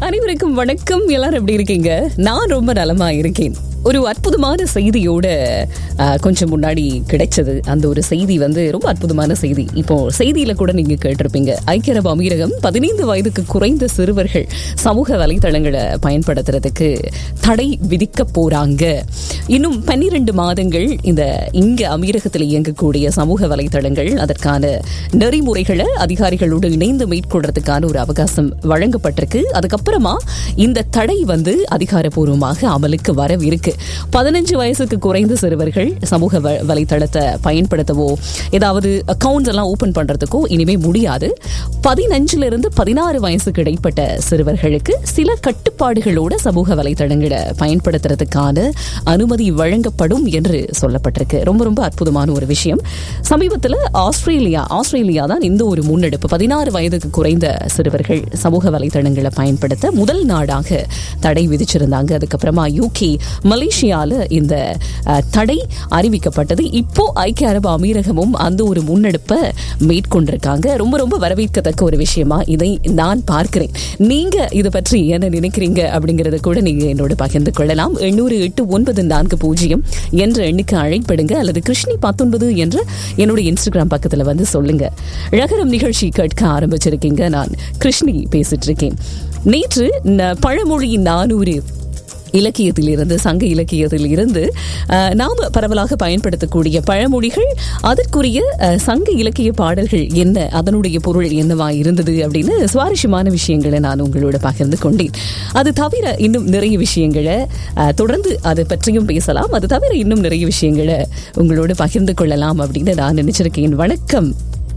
அனைவருக்கும் வணக்கம் எல்லாரும் எப்படி இருக்கீங்க நான் ரொம்ப நலமா இருக்கேன் ஒரு அற்புதமான செய்தியோட அஹ், கொஞ்சம் முன்னாடி கிடைச்சது அந்த ஒரு செய்தி வந்து ரொம்ப அற்புதமான செய்தி இப்போ செய்தியில கூட நீங்க கேட்டிருப்பீங்க ஐக்கிய அரபு அமீரகம் பதினைந்து வயதுக்கு குறைந்த சிறுவர்கள் சமூக வலைதளங்களை பயன்படுத்துறதுக்கு தடை விதிக்க போறாங்க இன்னும் பன்னிரண்டு மாதங்கள் இந்த இங்க அமீரகத்தில் இயங்கக்கூடிய சமூக வலைதளங்கள் அதற்கான நெறிமுறைகளை அதிகாரிகளோடு இணைந்து மேற்கொள்றதுக்கான ஒரு அவகாசம் வழங்கப்பட்டிருக்கு அதுக்கப்புறமா இந்த தடை வந்து அதிகாரப்பூர்வமாக அமலுக்கு வரவிருக்கு பதினஞ்சு வயசுக்கு குறைந்த சிறுவர்கள் சமூக வ- வலைத்தளத்தை பயன்படுத்தவோ ஏதாவது அக்கவுண்ட்ஸ் எல்லாம் ஓபன் பண்றதுக்கோ இனிமே முடியாது பதினஞ்சுல இருந்து பதினாறு வயசுக்கு இடைப்பட்ட சிறுவர்களுக்கு சில கட்டுப்பாடுகளோட சமூக வலைத்தளங்களை பயன்படுத்துறதுக்கான அனுமதி வழங்கப்படும் என்று சொல்லப்பட்டிருக்கு ரொம்ப ரொம்ப அற்புதமான ஒரு விஷயம் சமீபத்தில் ஆஸ்திரேலியா ஆஸ்திரேலியா தான் இந்த ஒரு முன்னெடுப்பு பதினாறு வயதுக்கு குறைந்த சிறுவர்கள் சமூக வலைத்தளங்களை பயன்படுத்த முதல் நாடாக தடை விதிச்சிருந்தாங்க அதுக்கப்புறமா யூகே மலேசியால இந்த அஹ், தடை அறிவிக்கப்பட்டது இப்போ ஐக்கிய அரபு அமீரகமும் அந்த ஒரு முன்னெடுப்பை மேற்கொண்டிருக்காங்க ரொம்ப ரொம்ப வரவேற்கத்தக்க ஒரு விஷயமா இதை நான் பார்க்கிறேன் நீங்க இதை பற்றி என்ன நினைக்கிறீங்க அப்படிங்கறத கூட நீங்க என்னோட பகிர்ந்து கொள்ளலாம் எண்ணூறு எட்டு ஒன்பது நான்கு பூஜ்ஜியம் என்ற எண்ணுக்கு அழைப்படுங்க அல்லது கிருஷ்ணி பத்தொன்பது என்ற என்னோட இன்ஸ்டாகிராம் பக்கத்துல வந்து சொல்லுங்க ழகரம் நிகழ்ச்சி கேட்க ஆரம்பிச்சிருக்கீங்க நான் கிருஷ்ணி பேசிட்டு இருக்கேன் நேற்று ந- பழமொழி நானூறு இலக்கியத்திலிருந்து சங்க இலக்கியத்தில் இருந்து அஹ், நாம பரவலாக பயன்படுத்தக்கூடிய பழமொழிகள் அதற்குரிய அஹ், சங்க இலக்கிய பாடல்கள் என்ன அதனுடைய பொருள் என்னவா இருந்தது அப்படின்னு சுவாரஸ்யமான விஷயங்களை நான் உங்களோட பகிர்ந்து கொண்டேன் அது தவிர இன்னும் நிறைய விஷயங்களை அஹ், தொடர்ந்து அதை பற்றியும் பேசலாம் அது தவிர இன்னும் நிறைய விஷயங்களை உங்களோட பகிர்ந்து கொள்ளலாம் அப்படின்னு நான் நினைச்சிருக்கேன் வணக்கம்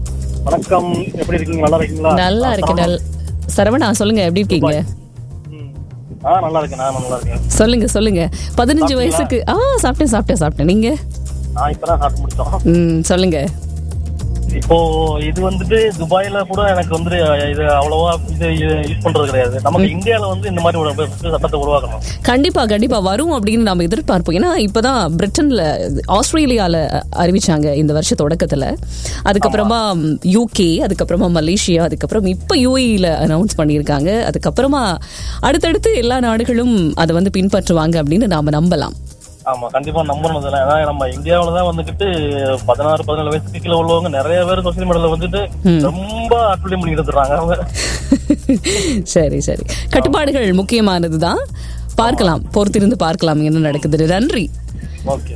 வணக்கம் எப்படி இருக்கீங்க நல்லா இருக்கீங்களா நல்லா இருக்கேன் நல்- சரவணா சொல்லுங்க எப்படி இருக்கீங்க ம். ஆ நல்லா இருக்கேன் நான் நல்லா இருக்கேன் சொல்லுங்க சொல்லுங்க பதினஞ்சு வயசுக்கு ஆ சாப்பிட்டேன் சாப்பிட்டேன் சாப்பிட்டேன் நீங்க நான் இப்பதான் சாப்பிட்டு முடிச்சோம் ம் சொல்லுங்க இப்போ இது வந்துட்டு துபாயில கூட எனக்கு வந்து இது அவ்வளவா இது யூஸ் பண்றது கிடையாது நமக்கு இந்தியால வந்து இந்த மாதிரி ஒரு சட்டத்தை உருவாக்கணும் கண்டிப்பா கண்டிப்பா வரும் அப்படின்னு நாம எதிர்பார்ப்போம் ஏன்னா இப்பதான் பிரிட்டன்ல ஆஸ்திரேலியால அறிவிச்சாங்க இந்த வருஷ தொடக்கத்துல அதுக்கப்புறமா யூகே அதுக்கப்புறமா மலேசியா அதுக்கப்புறம் இப்ப யூஏல அனௌன்ஸ் பண்ணியிருக்காங்க அதுக்கப்புறமா அடுத்தடுத்து எல்லா நாடுகளும் அதை வந்து பின்பற்றுவாங்க அப்படின்னு நாம நம்பலாம் ஆமா கண்டிப்பா நம்பணும் இதுல ஏன்னா நம்ம இந்தியாவில தான் வந்துகிட்டு பதினாறு பதினேழு வயசுக்கு கீழே உள்ளவங்க நிறைய பேர் சோசியல் மீடியால வந்துட்டு ரொம்ப அட்வர்டைஸ் பண்ணிட்டு இருக்காங்க அவங்க சரி சரி கட்டுப்பாடுகள் முக்கியமானதுதான் பார்க்கலாம் பொறுத்திருந்து பார்க்கலாம் என்ன நடக்குது நன்றி ஓகே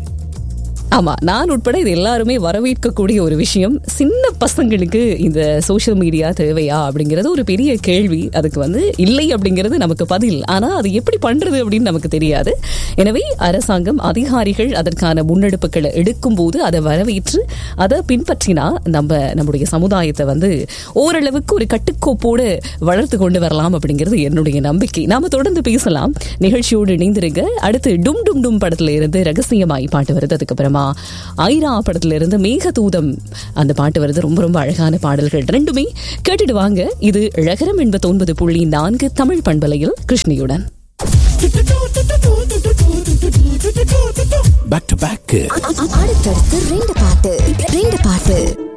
ஆமா நான் உட்பட இது எல்லாருமே வரவேற்கக்கூடிய ஒரு விஷயம் சின்ன பசங்களுக்கு இந்த சோஷியல் மீடியா தேவையா அப்படிங்கிறது ஒரு பெரிய கேள்வி அதுக்கு வந்து இல்லை அப்படிங்கிறது நமக்கு பதில் ஆனா அது எப்படி பண்றது அப்படின்னு நமக்கு தெரியாது எனவே அரசாங்கம் அதிகாரிகள் அதற்கான முன்னெடுப்புகளை எடுக்கும் போது அதை வரவேற்று அதை பின்பற்றினா நம்ம நம்முடைய சமுதாயத்தை வந்து ஓரளவுக்கு ஒரு கட்டுக்கோப்போடு வளர்த்து கொண்டு வரலாம் அப்படிங்கிறது என்னுடைய நம்பிக்கை நாம தொடர்ந்து பேசலாம் நிகழ்ச்சியோடு இணைந்திருங்க அடுத்து டும் டும் டும் படத்துல இருந்து ரகசியமாய் பாட்டு வருது அதுக்கப்புறமா ஐரா படத்துல இருந்து மேகதூதம் அந்த பாட்டு வருது ரொம்ப ரொம்ப அழகான பாடல்கள் ரெண்டுமே கேட்டுட்டு வாங்க இது ழகரம் எண்பத்தி ஒன்பது புள்ளி நான்கு தமிழ் பண்பலையில் கிருஷ்ணியுடன் பேக் டு பேக் அடுத்தடுத்து ரெண்டு பாட்டு ரெண்டு பாட்டு